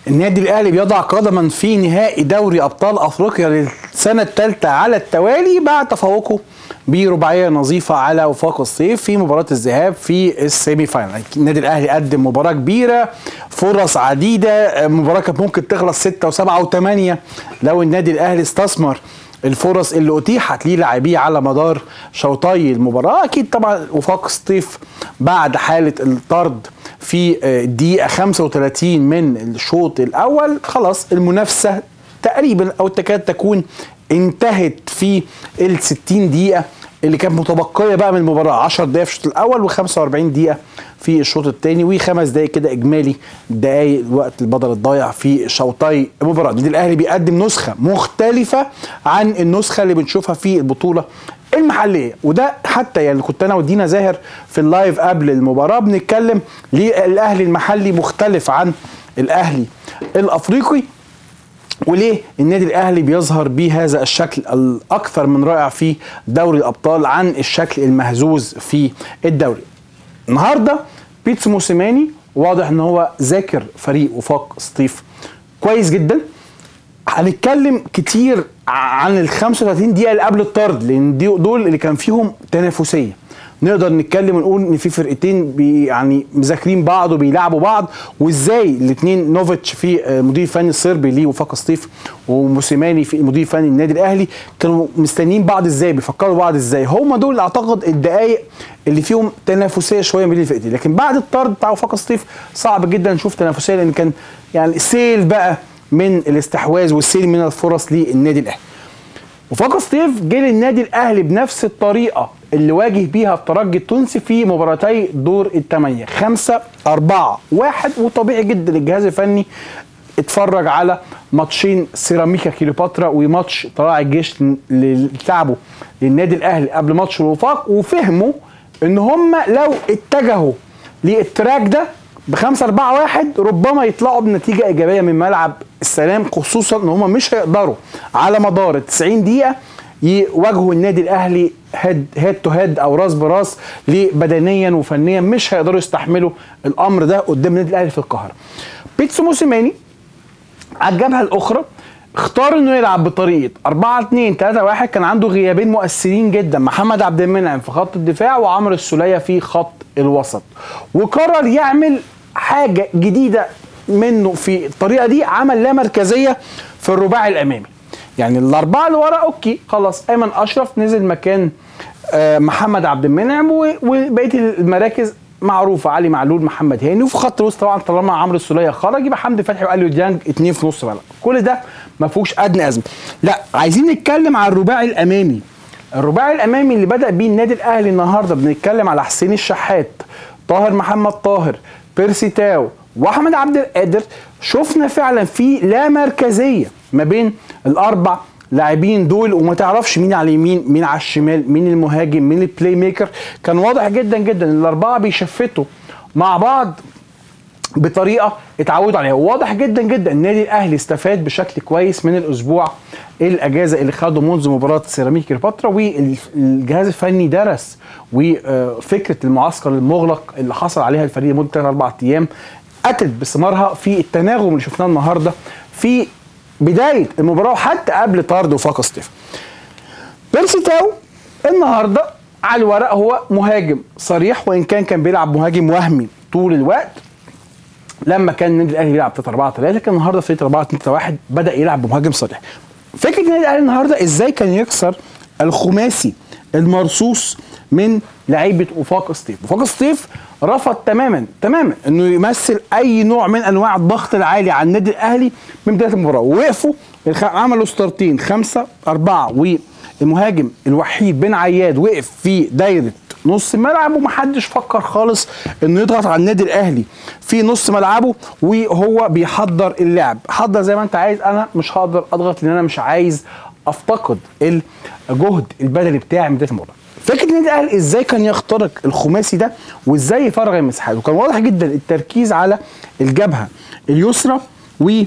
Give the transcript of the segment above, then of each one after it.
النادي الاهلي بيضع قدما في نهائي دوري ابطال افريقيا للسنه الثالثه على التوالي بعد تفوقه برباعيه نظيفه على وفاق الصيف في مباراه الذهاب في السيمي فاينل النادي الاهلي قدم مباراه كبيره فرص عديده مباراه كانت ممكن تخلص 6 و7 و8 لو النادي الاهلي استثمر الفرص اللي اتيحت ليه لاعبيه على مدار شوطي المباراه اكيد طبعا وفاق سطيف بعد حاله الطرد في الدقيقه 35 من الشوط الاول خلاص المنافسه تقريبا او تكاد تكون انتهت في ال 60 دقيقه اللي كانت متبقيه بقى من المباراه 10 دقائق في الشوط الاول و45 دقيقه في الشوط الثاني وخمس دقائق كده اجمالي دقائق الوقت البدل الضايع في شوطي المباراه النادي الاهلي بيقدم نسخه مختلفه عن النسخه اللي بنشوفها في البطوله المحليه وده حتى يعني كنت انا ودينا زاهر في اللايف قبل المباراه بنتكلم ليه الاهلي المحلي مختلف عن الاهلي الافريقي وليه النادي الاهلي بيظهر بهذا الشكل الاكثر من رائع في دوري الابطال عن الشكل المهزوز في الدوري النهارده بيتسو موسيماني واضح ان هو ذاكر فريق وفاق سطيف كويس جدا هنتكلم كتير عن ال 35 دقيقه اللي قبل الطرد لان دول اللي كان فيهم تنافسيه نقدر نتكلم ونقول ان في فرقتين بي يعني مذاكرين بعض وبيلعبوا بعض وازاي الاثنين نوفيتش في المدير الفني الصربي ليه وفاق سطيف وموسيماني في المدير الفني النادي الاهلي كانوا مستنيين بعض ازاي بيفكروا بعض ازاي هم دول اعتقد الدقائق اللي فيهم تنافسيه شويه بين الفرقتين لكن بعد الطرد بتاع وفاق سطيف صعب جدا نشوف تنافسيه لان كان يعني سيل بقى من الاستحواذ والسيل من الفرص للنادي الاهلي وفاق سطيف جه للنادي الاهلي بنفس الطريقه اللي واجه بيها الترجي التونسي في مباراتي دور الثمانية خمسة أربعة واحد وطبيعي جدا الجهاز الفني اتفرج على ماتشين سيراميكا كيلوباترا وماتش طلائع الجيش اللي لعبوا للنادي الاهلي قبل ماتش الوفاق وفهموا ان هم لو اتجهوا للتراك ده بخمسة أربعة واحد ربما يطلعوا بنتيجة إيجابية من ملعب السلام خصوصا إن هم مش هيقدروا على مدار 90 دقيقة يواجهوا النادي الاهلي هيد هيد تو هيد او راس براس بدنيا وفنيا مش هيقدروا يستحملوا الامر ده قدام النادي الاهلي في القاهره. بيتسو موسيماني على الجبهه الاخرى اختار انه يلعب بطريقه 4 2 3 1 كان عنده غيابين مؤثرين جدا محمد عبد المنعم في خط الدفاع وعمرو السوليه في خط الوسط وقرر يعمل حاجه جديده منه في الطريقه دي عمل لا مركزيه في الرباعي الامامي يعني الاربعه اللي ورا اوكي خلاص ايمن اشرف نزل مكان آه محمد عبد المنعم وبقيه المراكز معروفه علي معلول محمد هاني وفي خط الوسط طبعا طالما عمرو السوليه خرج يبقى حمدي فتحي واليو ديانج اثنين في نص ملعب كل ده ما فيهوش ادنى ازمه لا عايزين نتكلم على الرباعي الامامي الرباعي الامامي اللي بدا بيه النادي الاهلي النهارده بنتكلم على حسين الشحات طاهر محمد طاهر بيرسي تاو واحمد عبد القادر شفنا فعلا في لا مركزيه ما بين الاربع لاعبين دول وما تعرفش مين على اليمين مين على الشمال مين المهاجم مين البلاي ميكر كان واضح جدا جدا ان الاربعه بيشفتوا مع بعض بطريقه اتعودوا عليها واضح جدا جدا النادي الاهلي استفاد بشكل كويس من الاسبوع الاجازه اللي خده منذ مباراه سيراميك كليوباترا والجهاز الفني درس وفكره المعسكر المغلق اللي حصل عليها الفريق لمده 3 4 ايام اتت بثمارها في التناغم اللي شفناه النهارده في بدايه المباراه وحتى قبل طرد وفاق سطيف. بيرسي تاو النهارده على الورق هو مهاجم صريح وان كان كان بيلعب مهاجم وهمي طول الوقت لما كان النادي الاهلي بيلعب 3 4 3 لكن النهارده في 4 2 3 1 بدا يلعب بمهاجم صريح. فكره النادي الاهلي النهارده ازاي كان يكسر الخماسي المرصوص من لعيبه وفاق سطيف، وفاق سطيف رفض تماما تماما انه يمثل اي نوع من انواع الضغط العالي على النادي الاهلي من بدايه المباراه، ووقفوا عملوا ستارتين خمسه اربعه والمهاجم الوحيد بن عياد وقف في دايره نص الملعب ومحدش فكر خالص انه يضغط على النادي الاهلي في نص ملعبه وهو بيحضر اللعب حضر زي ما انت عايز انا مش هقدر اضغط لان انا مش عايز افتقد الجهد البدني بتاعي من بدايه المباراه فكره النادي الاهلي ازاي كان يخترق الخماسي ده وازاي يفرغ المساحات وكان واضح جدا التركيز على الجبهه اليسرى و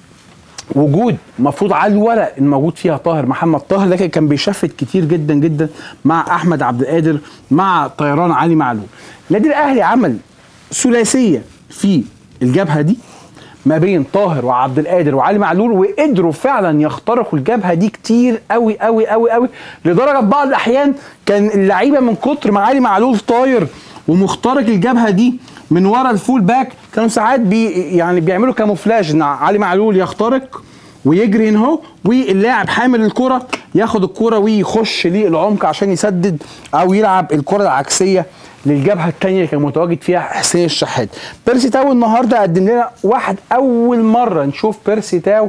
وجود مفروض على الورق الموجود فيها طاهر محمد طاهر لكن كان بيشفت كتير جدا جدا مع احمد عبد القادر مع طيران علي معلول النادي الاهلي عمل ثلاثيه في الجبهه دي ما بين طاهر وعبد القادر وعلي معلول وقدروا فعلا يخترقوا الجبهه دي كتير قوي قوي قوي قوي لدرجه في بعض الاحيان كان اللعيبه من كتر ما علي معلول طاير ومخترق الجبهه دي من ورا الفول باك كانوا ساعات بي يعني بيعملوا كاموفلاج ان علي معلول يخترق ويجري هنا اهو واللاعب حامل الكره ياخد الكره ويخش للعمق عشان يسدد او يلعب الكره العكسيه للجبهه الثانيه اللي كان متواجد فيها حسين الشحات بيرسي تاو النهارده قدم لنا واحد اول مره نشوف بيرسي تاو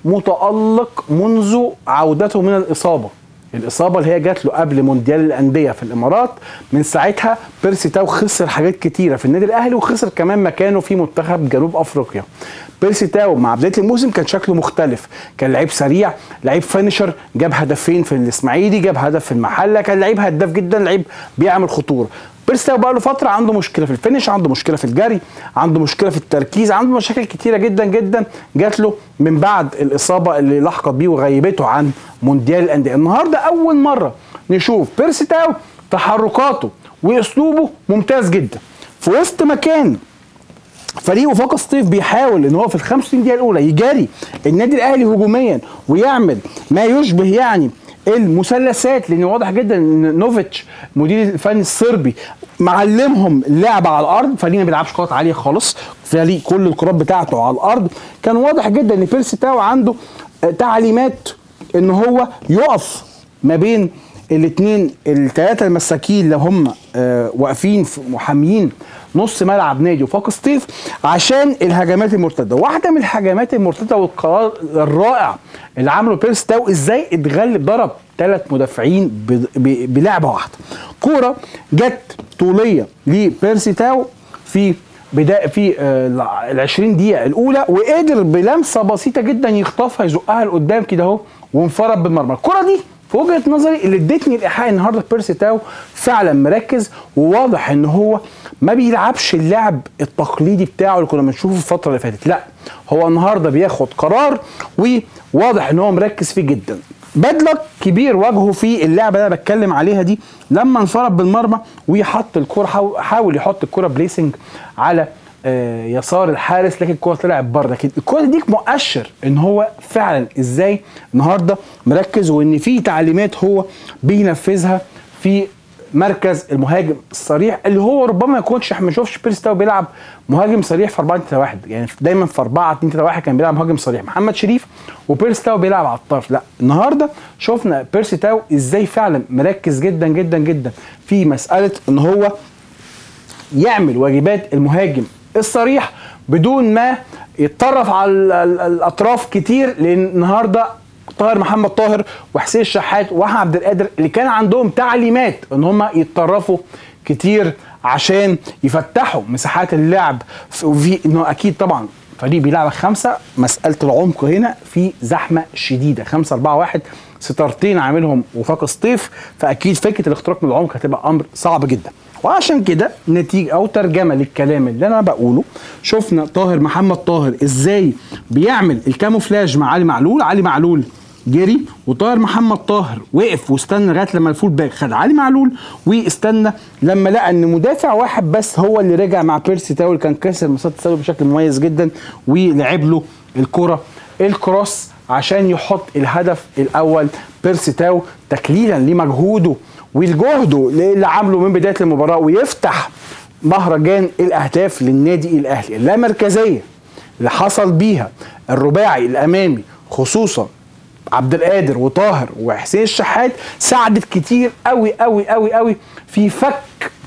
متالق منذ عودته من الاصابه الاصابه اللي هي جات له قبل مونديال الانديه في الامارات من ساعتها بيرسي تاو خسر حاجات كتيره في النادي الاهلي وخسر كمان مكانه في منتخب جنوب افريقيا بيرسي تاو مع بدايه الموسم كان شكله مختلف كان لعيب سريع لعيب فينشر جاب هدفين في الاسماعيلي جاب هدف في المحله كان لعيب هداف جدا لعيب بيعمل خطوره بيرسي تاو بقى له فتره عنده مشكله في الفينش عنده مشكله في الجري عنده مشكله في التركيز عنده مشاكل كتيره جدا جدا جات له من بعد الاصابه اللي لحقت بيه وغيبته عن مونديال الانديه النهارده اول مره نشوف بيرسي تاو تحركاته واسلوبه ممتاز جدا في وسط مكان فريق وفاق الصيف بيحاول ان هو في ال 65 دقيقه الاولى يجاري النادي الاهلي هجوميا ويعمل ما يشبه يعني المثلثات لان واضح جدا ان نوفيتش مدير الفني الصربي معلمهم اللعب على الارض فريق ما بيلعبش كرات عاليه خالص فريق كل الكرات بتاعته على الارض كان واضح جدا ان بيرسي تاو عنده تعليمات ان هو يقف ما بين الاثنين الثلاثه المساكين اللي هم آه واقفين محاميين نص ملعب نادي وفاق سطيف عشان الهجمات المرتده واحده من الهجمات المرتده والقرار الرائع اللي عمله بيرس تاو ازاي اتغلب ضرب ثلاث مدافعين بلعبه واحده كوره جت طوليه لبيرسي تاو في بدايه في ال 20 دقيقه الاولى وقدر بلمسه بسيطه جدا يخطفها يزقها لقدام كده اهو وانفرد بالمرمى الكره دي في وجهه نظري اللي ادتني الايحاء النهارده بيرسي تاو فعلا مركز وواضح ان هو ما بيلعبش اللعب التقليدي بتاعه اللي كنا بنشوفه في الفتره اللي فاتت لا هو النهارده بياخد قرار وواضح ان هو مركز فيه جدا بدلك كبير واجهه في اللعبه اللي انا بتكلم عليها دي لما انفرد بالمرمى ويحط الكره حاول يحط الكره بليسنج على آه يسار الحارس لكن الكره طلعت بره لكن الكره دي مؤشر ان هو فعلا ازاي النهارده مركز وان في تعليمات هو بينفذها في مركز المهاجم الصريح اللي هو ربما ما يكونش احنا ما نشوفش بيرس تاو بيلعب مهاجم صريح في 4 3 1 يعني دايما في 4 2 3 1 كان بيلعب مهاجم صريح محمد شريف وبيرس تاو بيلعب على الطرف لا النهارده شفنا بيرسي تاو ازاي فعلا مركز جدا جدا جدا في مساله ان هو يعمل واجبات المهاجم الصريح بدون ما يتطرف على الاطراف كتير لان النهارده طاهر محمد طاهر وحسين الشحات واحمد عبد القادر اللي كان عندهم تعليمات ان هم يتطرفوا كتير عشان يفتحوا مساحات اللعب وفي انه اكيد طبعا فريق بيلعب خمسه مساله العمق هنا في زحمه شديده خمسه اربعه واحد ستارتين عاملهم وفاق سطيف فاكيد فكره الاختراق من العمق هتبقى امر صعب جدا وعشان كده نتيجه او ترجمه للكلام اللي انا بقوله شفنا طاهر محمد طاهر ازاي بيعمل الكاموفلاج مع علي معلول علي معلول جري وطاهر محمد طاهر وقف واستنى لغايه لما الفول باك خد علي معلول واستنى لما لقى ان مدافع واحد بس هو اللي رجع مع بيرسي تاو اللي كان كسر مسات التسلل بشكل مميز جدا ولعب له الكره الكروس عشان يحط الهدف الاول بيرسي تاو تكليلا لمجهوده والجهده اللي عامله من بدايه المباراه ويفتح مهرجان الاهداف للنادي الاهلي اللامركزيه اللي حصل بيها الرباعي الامامي خصوصا عبد القادر وطاهر وحسين الشحات ساعدت كتير قوي قوي قوي قوي في فك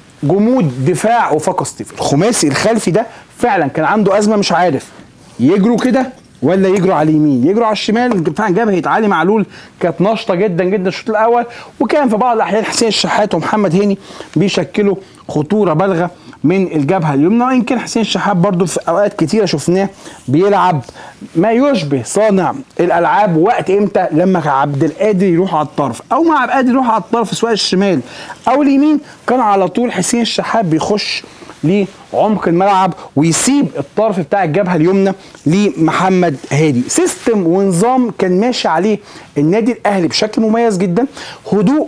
جمود دفاع وفاق سطيف الخماسي الخلفي ده فعلا كان عنده ازمه مش عارف يجروا كده ولا يجروا على اليمين يجروا على الشمال فعلا جبهه علي معلول كانت ناشطه جدا جدا الشوط الاول وكان في بعض الاحيان حسين الشحات ومحمد هاني بيشكلوا خطوره بالغه من الجبهه اليمنى ويمكن حسين الشحات برضو في اوقات كتيره شفناه بيلعب ما يشبه صانع الالعاب وقت امتى لما عبد القادر يروح على الطرف او مع عبد القادر يروح على الطرف سواء الشمال او اليمين كان على طول حسين الشحات بيخش لعمق الملعب ويسيب الطرف بتاع الجبهه اليمنى لمحمد هادي سيستم ونظام كان ماشي عليه النادي الاهلي بشكل مميز جدا هدوء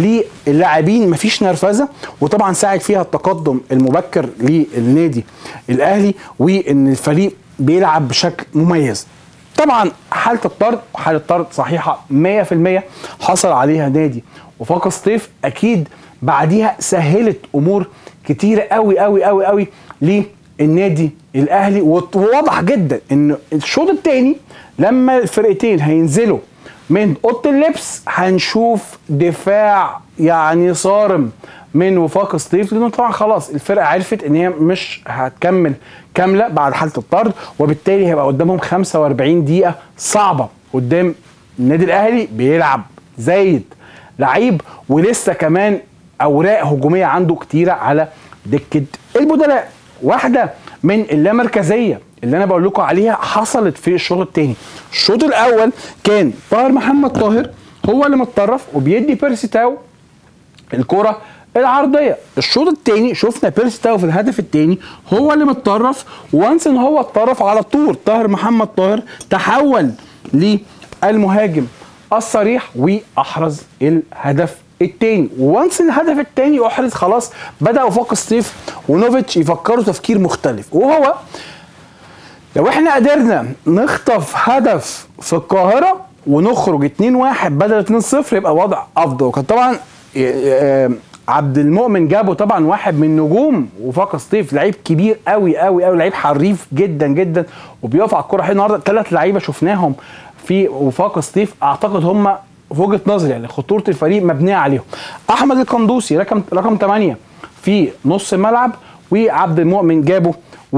للاعبين مفيش نرفزه وطبعا ساعد فيها التقدم المبكر للنادي الاهلي وان الفريق بيلعب بشكل مميز طبعا حاله الطرد وحاله الطرد صحيحه 100% حصل عليها نادي وفاق سطيف اكيد بعديها سهلت امور كتيره قوي قوي قوي قوي للنادي الاهلي وواضح جدا ان الشوط الثاني لما الفرقتين هينزلوا من اوضه اللبس هنشوف دفاع يعني صارم من وفاق سطيف لانه طبعا خلاص الفرقه عرفت ان هي مش هتكمل كامله بعد حاله الطرد وبالتالي هيبقى قدامهم 45 دقيقه صعبه قدام النادي الاهلي بيلعب زايد لعيب ولسه كمان اوراق هجوميه عنده كتيره على دكه البدلاء واحده من اللامركزيه اللي انا بقول لكم عليها حصلت في الشوط الثاني الشوط الاول كان طاهر محمد طاهر هو اللي متطرف وبيدي بيرسي تاو الكره العرضيه الشوط الثاني شفنا بيرسي تاو في الهدف الثاني هو اللي متطرف وانس ان هو اتطرف على طول طاهر محمد طاهر تحول للمهاجم الصريح واحرز الهدف الثاني وانس الهدف الثاني احرز خلاص بدا وفاق ستيف ونوفيتش يفكروا تفكير مختلف وهو لو احنا قدرنا نخطف هدف في القاهره ونخرج 2-1 بدل 2-0 يبقى وضع افضل وكان طبعا عبد المؤمن جابه طبعا واحد من نجوم وفاق سطيف لعيب كبير قوي قوي قوي لعيب حريف جدا جدا وبيقف على الكوره حلو النهارده ثلاث لعيبه شفناهم في وفاق سطيف اعتقد هم في وجهه نظري يعني خطوره الفريق مبنيه عليهم احمد القندوسي رقم رقم 8 في نص الملعب وعبد المؤمن جابه و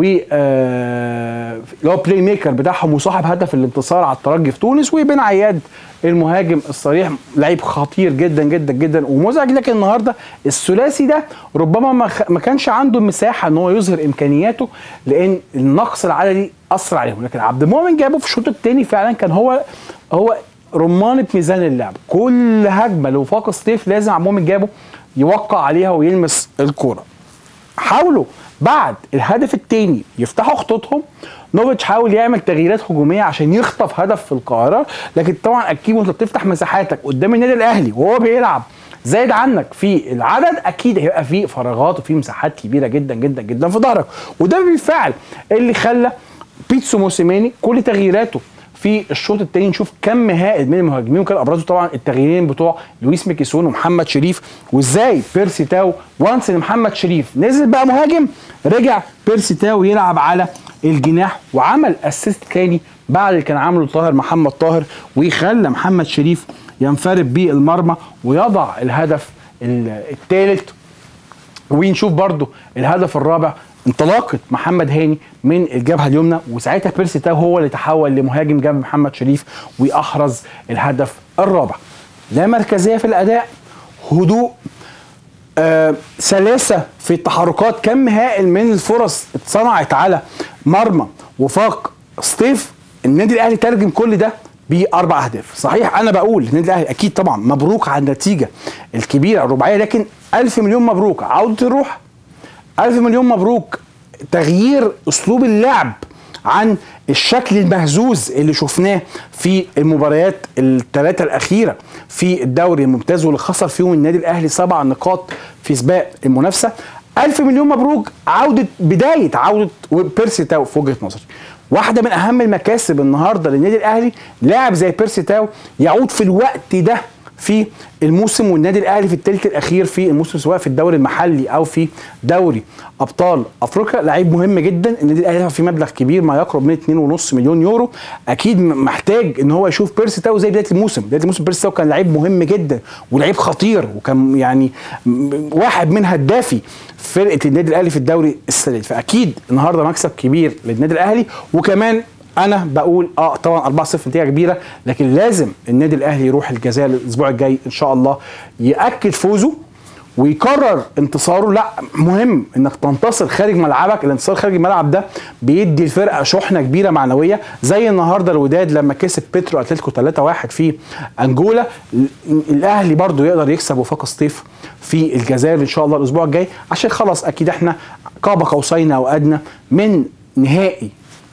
اللي هو بلاي ميكر بتاعهم وصاحب هدف الانتصار على الترجي في تونس وبن عياد المهاجم الصريح لعيب خطير جدا جدا جدا ومزعج لكن النهارده الثلاثي ده ربما ما كانش عنده مساحه ان هو يظهر امكانياته لان النقص العددي اثر عليهم لكن عبد المؤمن جابه في الشوط الثاني فعلا كان هو هو رمانه ميزان اللعب كل هجمه لوفاق سطيف لازم عبد المؤمن جابه يوقع عليها ويلمس الكوره حاولوا بعد الهدف الثاني يفتحوا خطوطهم نوفيتش حاول يعمل تغييرات هجوميه عشان يخطف هدف في القاهره لكن طبعا اكيد وانت بتفتح مساحاتك قدام النادي الاهلي وهو بيلعب زايد عنك في العدد اكيد هيبقى في فراغات وفي مساحات كبيره جدا جدا جدا في ظهرك وده بالفعل اللي خلى بيتسو موسيماني كل تغييراته في الشوط الثاني نشوف كم هائل من المهاجمين وكان ابرزوا طبعا التغييرين بتوع لويس ميكيسون ومحمد شريف وازاي بيرسي تاو وانس محمد شريف نزل بقى مهاجم رجع بيرسي تاو يلعب على الجناح وعمل اسيست تاني بعد اللي كان عامله طاهر محمد طاهر ويخلى محمد شريف ينفرد بالمرمى ويضع الهدف الثالث ونشوف برضو الهدف الرابع انطلاقه محمد هاني من الجبهه اليمنى وساعتها بيرسي تاو هو اللي تحول لمهاجم جنب محمد شريف واحرز الهدف الرابع لا مركزيه في الاداء هدوء آه سلاسه في التحركات كم هائل من الفرص اتصنعت على مرمى وفاق سطيف النادي الاهلي ترجم كل ده باربع اهداف صحيح انا بقول النادي الاهلي اكيد طبعا مبروك على النتيجه الكبيره الرباعيه لكن الف مليون مبروك عوده الروح ألف مليون مبروك تغيير أسلوب اللعب عن الشكل المهزوز اللي شفناه في المباريات الثلاثة الأخيرة في الدوري الممتاز واللي خسر فيهم النادي الأهلي سبع نقاط في سباق المنافسة ألف مليون مبروك عودة بداية عودة بيرسي تاو في وجهة نظري واحدة من أهم المكاسب النهاردة للنادي الأهلي لاعب زي بيرسي تاو يعود في الوقت ده في الموسم والنادي الاهلي في الثلث الاخير في الموسم سواء في الدوري المحلي او في دوري ابطال افريقيا لعيب مهم جدا النادي الاهلي في مبلغ كبير ما يقرب من 2.5 مليون يورو اكيد محتاج ان هو يشوف بيرسي تاو زي بدايه الموسم بدايه الموسم بيرسي تاو كان لعيب مهم جدا ولعيب خطير وكان يعني واحد من هدافي فرقه النادي الاهلي في الدوري السنه فاكيد النهارده مكسب كبير للنادي الاهلي وكمان انا بقول اه طبعا 4-0 نتيجه كبيره لكن لازم النادي الاهلي يروح الجزائر الاسبوع الجاي ان شاء الله ياكد فوزه ويكرر انتصاره لا مهم انك تنتصر خارج ملعبك الانتصار خارج الملعب ده بيدي الفرقه شحنه كبيره معنويه زي النهارده الوداد لما كسب بيترو اتلتيكو 3-1 في انجولا الاهلي برضو يقدر يكسب وفاق سطيف في الجزائر ان شاء الله الاسبوع الجاي عشان خلاص اكيد احنا قاب قوسين او ادنى من نهائي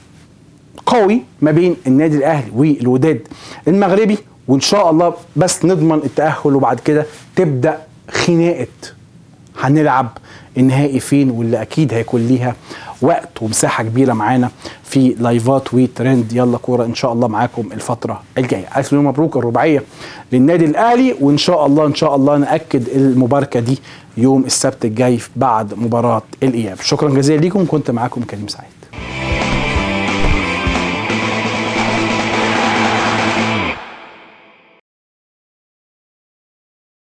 قوي ما بين النادي الاهلي والوداد المغربي وان شاء الله بس نضمن التاهل وبعد كده تبدا خناقه هنلعب النهائي فين واللي اكيد هيكون ليها وقت ومساحه كبيره معانا في لايفات وترند يلا كوره ان شاء الله معاكم الفتره الجايه الف مبروك الرباعيه للنادي الاهلي وان شاء الله ان شاء الله ناكد المباركه دي يوم السبت الجاي بعد مباراه الاياب شكرا جزيلا ليكم كنت معاكم كريم سعيد